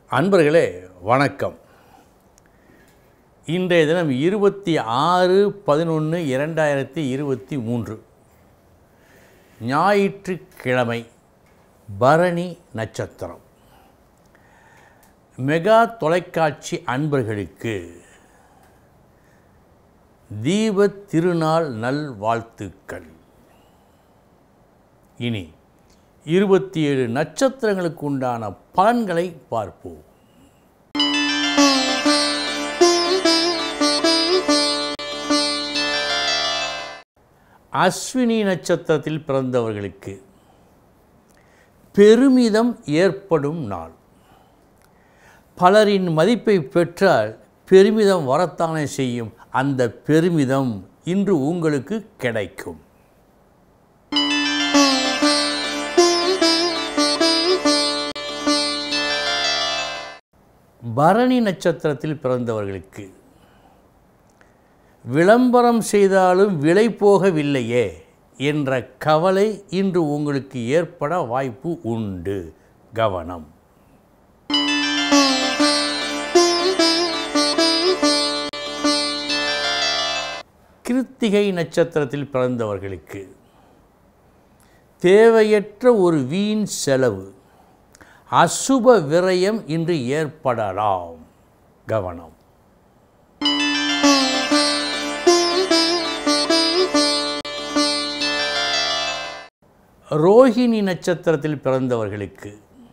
அன்பர்களே வணக்கம் இன்றைய தினம் இருபத்தி ஆறு பதினொன்று இரண்டாயிரத்தி இருபத்தி மூன்று ஞாயிற்றுக்கிழமை பரணி நட்சத்திரம் மெகா தொலைக்காட்சி அன்பர்களுக்கு தீப திருநாள் நல்வாழ்த்துக்கள் இனி இருபத்தி ஏழு நட்சத்திரங்களுக்கு உண்டான பலன்களை பார்ப்போம் அஸ்வினி நட்சத்திரத்தில் பிறந்தவர்களுக்கு பெருமிதம் ஏற்படும் நாள் பலரின் மதிப்பை பெற்றால் பெருமிதம் வரத்தானே செய்யும் அந்த பெருமிதம் இன்று உங்களுக்கு கிடைக்கும் பரணி நட்சத்திரத்தில் பிறந்தவர்களுக்கு விளம்பரம் செய்தாலும் விலை போகவில்லையே என்ற கவலை இன்று உங்களுக்கு ஏற்பட வாய்ப்பு உண்டு கவனம் கிருத்திகை நட்சத்திரத்தில் பிறந்தவர்களுக்கு தேவையற்ற ஒரு வீண் செலவு அசுப விரயம் இன்று ஏற்படலாம் கவனம் ரோஹிணி நட்சத்திரத்தில் பிறந்தவர்களுக்கு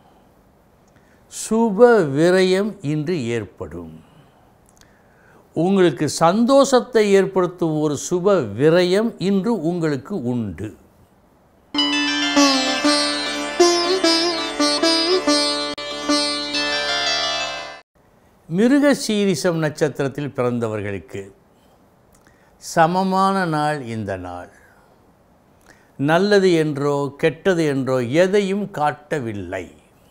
சுப விரயம் இன்று ஏற்படும் உங்களுக்கு சந்தோஷத்தை ஏற்படுத்தும் ஒரு சுப விரயம் இன்று உங்களுக்கு உண்டு மிருக சீரிசம் நட்சத்திரத்தில் பிறந்தவர்களுக்கு சமமான நாள் இந்த நாள் நல்லது என்றோ கெட்டது என்றோ எதையும் காட்டவில்லை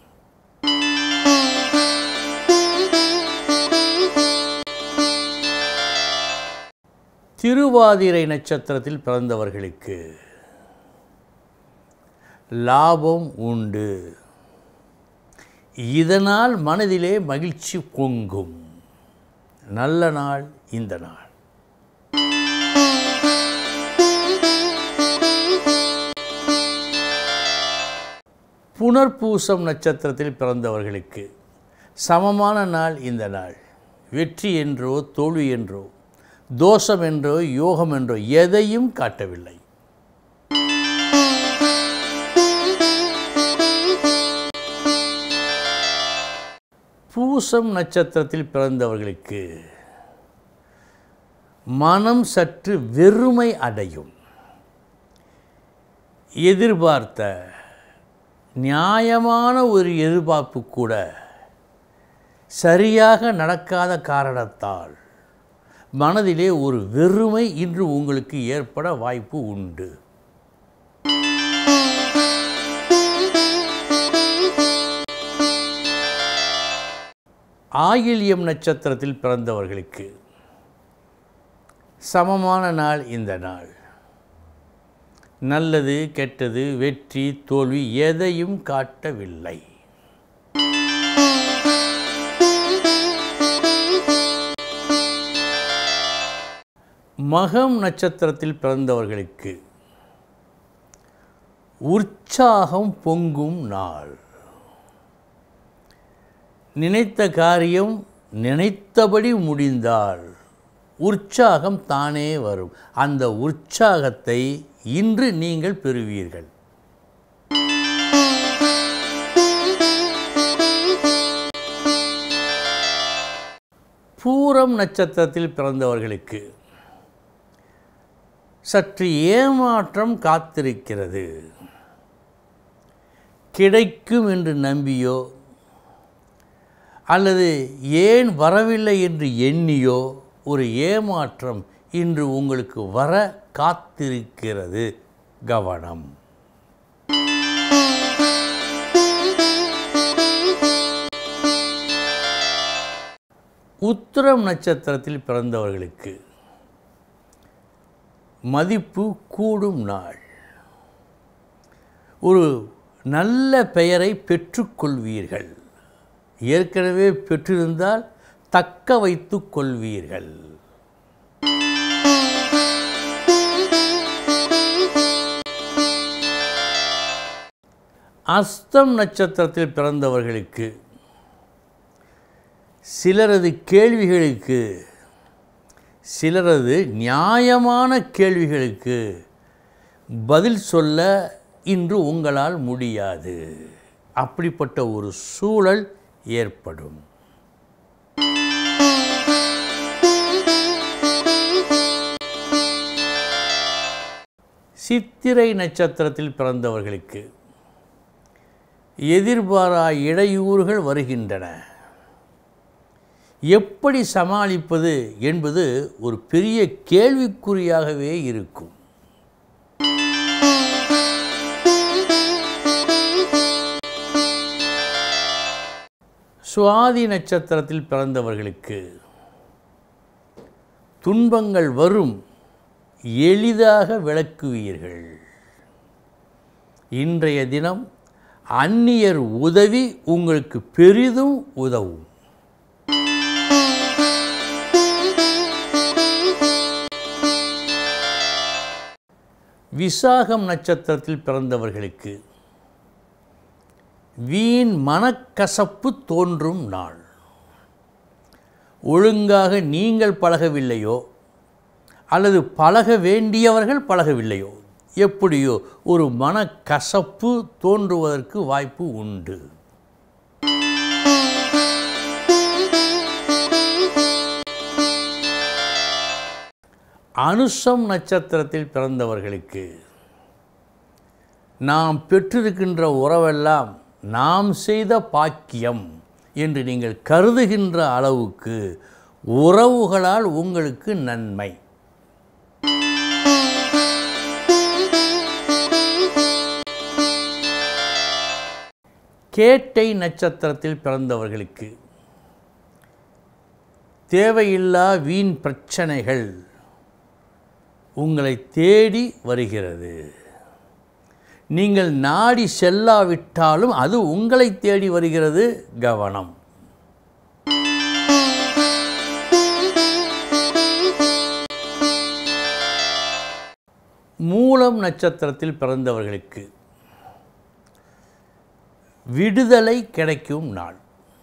திருவாதிரை நட்சத்திரத்தில் பிறந்தவர்களுக்கு லாபம் உண்டு இதனால் மனதிலே மகிழ்ச்சி பொங்கும் நல்ல நாள் இந்த நாள் புனர்பூசம் நட்சத்திரத்தில் பிறந்தவர்களுக்கு சமமான நாள் இந்த நாள் வெற்றி என்றோ தோல்வி என்றோ தோஷம் என்றோ யோகம் என்றோ எதையும் காட்டவில்லை பூசம் நட்சத்திரத்தில் பிறந்தவர்களுக்கு மனம் சற்று வெறுமை அடையும் எதிர்பார்த்த நியாயமான ஒரு எதிர்பார்ப்பு கூட சரியாக நடக்காத காரணத்தால் மனதிலே ஒரு வெறுமை இன்று உங்களுக்கு ஏற்பட வாய்ப்பு உண்டு ஆயில்யம் நட்சத்திரத்தில் பிறந்தவர்களுக்கு சமமான நாள் இந்த நாள் நல்லது கெட்டது வெற்றி தோல்வி எதையும் காட்டவில்லை மகம் நட்சத்திரத்தில் பிறந்தவர்களுக்கு உற்சாகம் பொங்கும் நாள் நினைத்த காரியம் நினைத்தபடி முடிந்தால் உற்சாகம் தானே வரும் அந்த உற்சாகத்தை இன்று நீங்கள் பெறுவீர்கள் பூரம் நட்சத்திரத்தில் பிறந்தவர்களுக்கு சற்று ஏமாற்றம் காத்திருக்கிறது கிடைக்கும் என்று நம்பியோ அல்லது ஏன் வரவில்லை என்று எண்ணியோ ஒரு ஏமாற்றம் இன்று உங்களுக்கு வர காத்திருக்கிறது கவனம் உத்திரம் நட்சத்திரத்தில் பிறந்தவர்களுக்கு மதிப்பு கூடும் நாள் ஒரு நல்ல பெயரை பெற்றுக்கொள்வீர்கள் ஏற்கனவே பெற்றிருந்தால் தக்க வைத்து கொள்வீர்கள் அஸ்தம் நட்சத்திரத்தில் பிறந்தவர்களுக்கு சிலரது கேள்விகளுக்கு சிலரது நியாயமான கேள்விகளுக்கு பதில் சொல்ல இன்று உங்களால் முடியாது அப்படிப்பட்ட ஒரு சூழல் ஏற்படும் சித்திரை நட்சத்திரத்தில் பிறந்தவர்களுக்கு எதிர்பாரா இடையூறுகள் வருகின்றன எப்படி சமாளிப்பது என்பது ஒரு பெரிய கேள்விக்குறியாகவே இருக்கும் சுவாதி நட்சத்திரத்தில் பிறந்தவர்களுக்கு துன்பங்கள் வரும் எளிதாக விளக்குவீர்கள் இன்றைய தினம் அந்நியர் உதவி உங்களுக்கு பெரிதும் உதவும் விசாகம் நட்சத்திரத்தில் பிறந்தவர்களுக்கு வீண் மனக்கசப்பு தோன்றும் நாள் ஒழுங்காக நீங்கள் பழகவில்லையோ அல்லது பழக வேண்டியவர்கள் பழகவில்லையோ எப்படியோ ஒரு மனக்கசப்பு தோன்றுவதற்கு வாய்ப்பு உண்டு அனுஷம் நட்சத்திரத்தில் பிறந்தவர்களுக்கு நாம் பெற்றிருக்கின்ற உறவெல்லாம் நாம் செய்த பாக்கியம் என்று நீங்கள் கருதுகின்ற அளவுக்கு உறவுகளால் உங்களுக்கு நன்மை கேட்டை நட்சத்திரத்தில் பிறந்தவர்களுக்கு தேவையில்லா வீண் பிரச்சனைகள் உங்களை தேடி வருகிறது நீங்கள் நாடி செல்லாவிட்டாலும் அது உங்களை தேடி வருகிறது கவனம் மூலம் நட்சத்திரத்தில் பிறந்தவர்களுக்கு விடுதலை கிடைக்கும் நாள்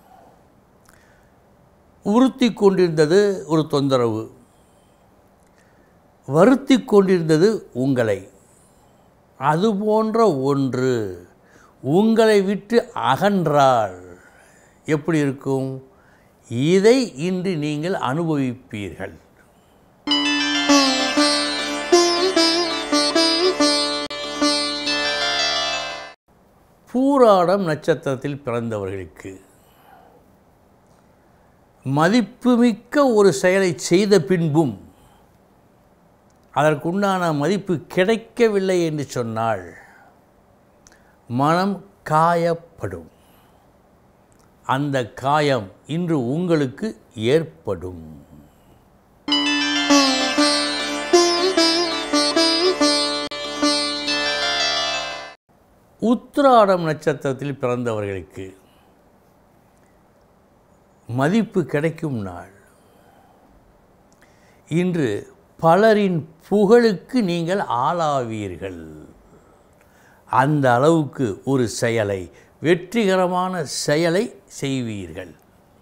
உறுத்தி கொண்டிருந்தது ஒரு தொந்தரவு வருத்தி கொண்டிருந்தது உங்களை அது போன்ற ஒன்று உங்களை விட்டு அகன்றால் எப்படி இருக்கும் இதை இன்று நீங்கள் அனுபவிப்பீர்கள் பூராடம் நட்சத்திரத்தில் பிறந்தவர்களுக்கு மதிப்புமிக்க ஒரு செயலை செய்த பின்பும் அதற்குண்டான மதிப்பு கிடைக்கவில்லை என்று சொன்னால் மனம் காயப்படும் அந்த காயம் இன்று உங்களுக்கு ஏற்படும் உத்திராடம் நட்சத்திரத்தில் பிறந்தவர்களுக்கு மதிப்பு கிடைக்கும் நாள் இன்று பலரின் புகழுக்கு நீங்கள் ஆளாவீர்கள் அந்த அளவுக்கு ஒரு செயலை வெற்றிகரமான செயலை செய்வீர்கள்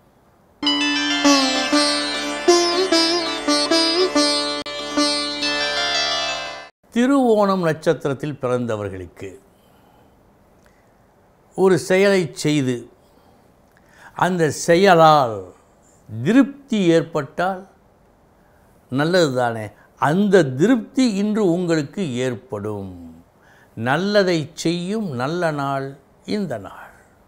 திருவோணம் நட்சத்திரத்தில் பிறந்தவர்களுக்கு ஒரு செயலை செய்து அந்த செயலால் திருப்தி ஏற்பட்டால் நல்லது தானே அந்த திருப்தி இன்று உங்களுக்கு ஏற்படும் நல்லதை செய்யும் நல்ல நாள் இந்த நாள்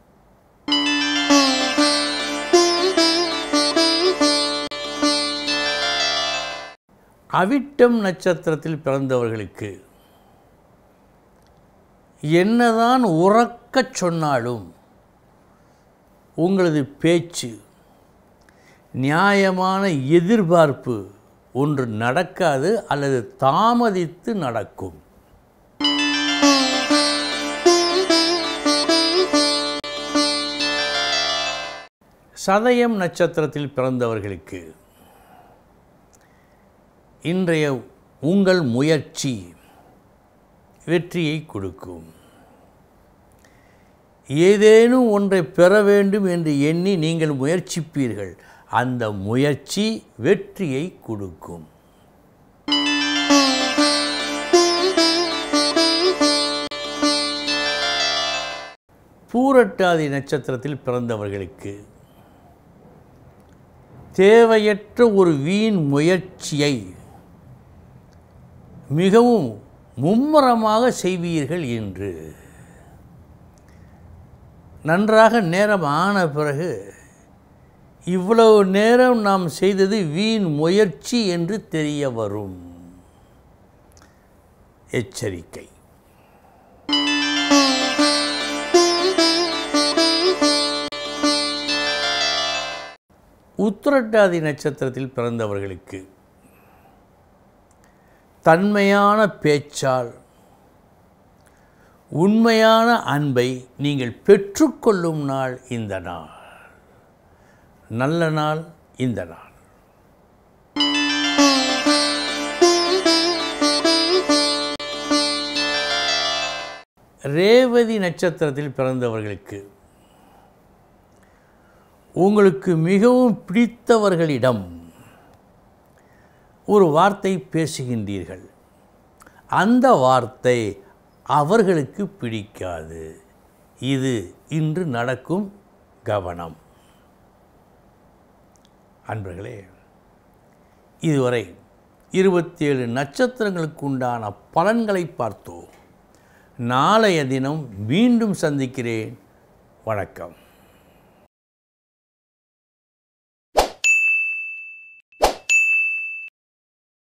அவிட்டம் நட்சத்திரத்தில் பிறந்தவர்களுக்கு என்னதான் உறக்கச் சொன்னாலும் உங்களது பேச்சு நியாயமான எதிர்பார்ப்பு ஒன்று நடக்காது அல்லது தாமதித்து நடக்கும் சதயம் நட்சத்திரத்தில் பிறந்தவர்களுக்கு இன்றைய உங்கள் முயற்சி வெற்றியை கொடுக்கும் ஏதேனும் ஒன்றை பெற வேண்டும் என்று எண்ணி நீங்கள் முயற்சிப்பீர்கள் அந்த முயற்சி வெற்றியை கொடுக்கும் பூரட்டாதி நட்சத்திரத்தில் பிறந்தவர்களுக்கு தேவையற்ற ஒரு வீண் முயற்சியை மிகவும் மும்முரமாக செய்வீர்கள் என்று நன்றாக நேரம் ஆன பிறகு இவ்வளவு நேரம் நாம் செய்தது வீண் முயற்சி என்று தெரிய வரும் எச்சரிக்கை உத்திரட்டாதி நட்சத்திரத்தில் பிறந்தவர்களுக்கு தன்மையான பேச்சால் உண்மையான அன்பை நீங்கள் பெற்றுக்கொள்ளும் நாள் இந்த நாள் நல்ல நாள் இந்த நாள் ரேவதி நட்சத்திரத்தில் பிறந்தவர்களுக்கு உங்களுக்கு மிகவும் பிடித்தவர்களிடம் ஒரு வார்த்தை பேசுகின்றீர்கள் அந்த வார்த்தை அவர்களுக்கு பிடிக்காது இது இன்று நடக்கும் கவனம் அன்பர்களே இதுவரை இருபத்தேழு நட்சத்திரங்களுக்கு உண்டான பலன்களை பார்த்தோம் நாளைய தினம் மீண்டும் சந்திக்கிறேன் வணக்கம்